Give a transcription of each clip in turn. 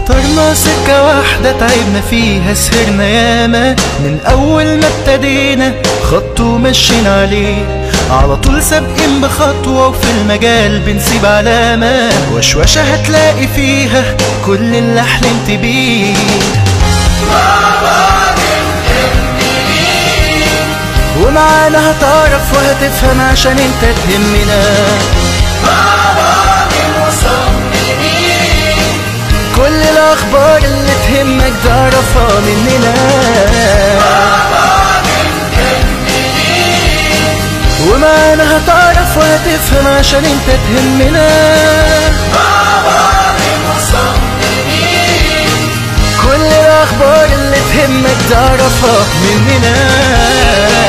اخترنا سكة واحدة تعبنا فيها سهرنا ياما من أول ما ابتدينا خط ومشينا عليه على طول سابقين بخطوة وفي المجال بنسيب علامة وشوشة هتلاقي فيها كل اللي حلمت بيه ومعانا هتعرف وهتفهم عشان انت تهمنا كل الاخبار اللي تهمك تعرفها مننا ومعانا هتعرف وهتفهم عشان انت تهمنا كل الاخبار اللي تهمك تعرفها مننا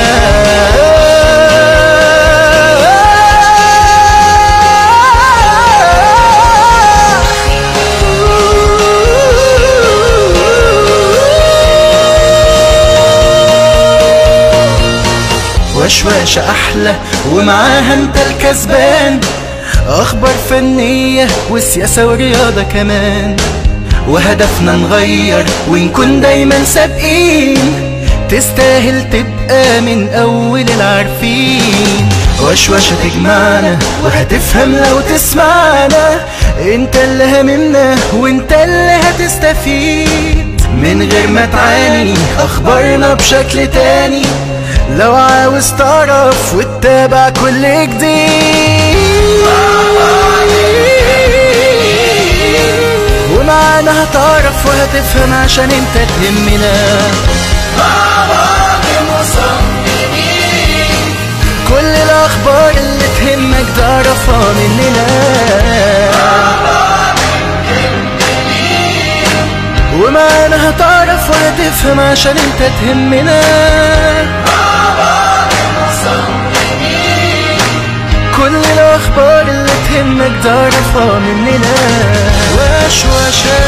وشواشة أحلى ومعاها أنت الكسبان أخبار فنية وسياسة ورياضة كمان وهدفنا نغير ونكون دايما سابقين تستاهل تبقى من أول العارفين وشوشة تجمعنا وهتفهم لو تسمعنا انت اللي هممنا وانت اللي هتستفيد من غير ما تعاني اخبارنا بشكل تاني لو عاوز تعرف وتتابع كل جديد ومعانا هتعرف وهتفهم عشان انت تهمنا كل الاخبار اللي تهمك تعرفها مننا ومعانا هتعرف وهتفهم عشان انت تهمنا كل الاخبار اللي تهمك تعرفها مننا وشوشة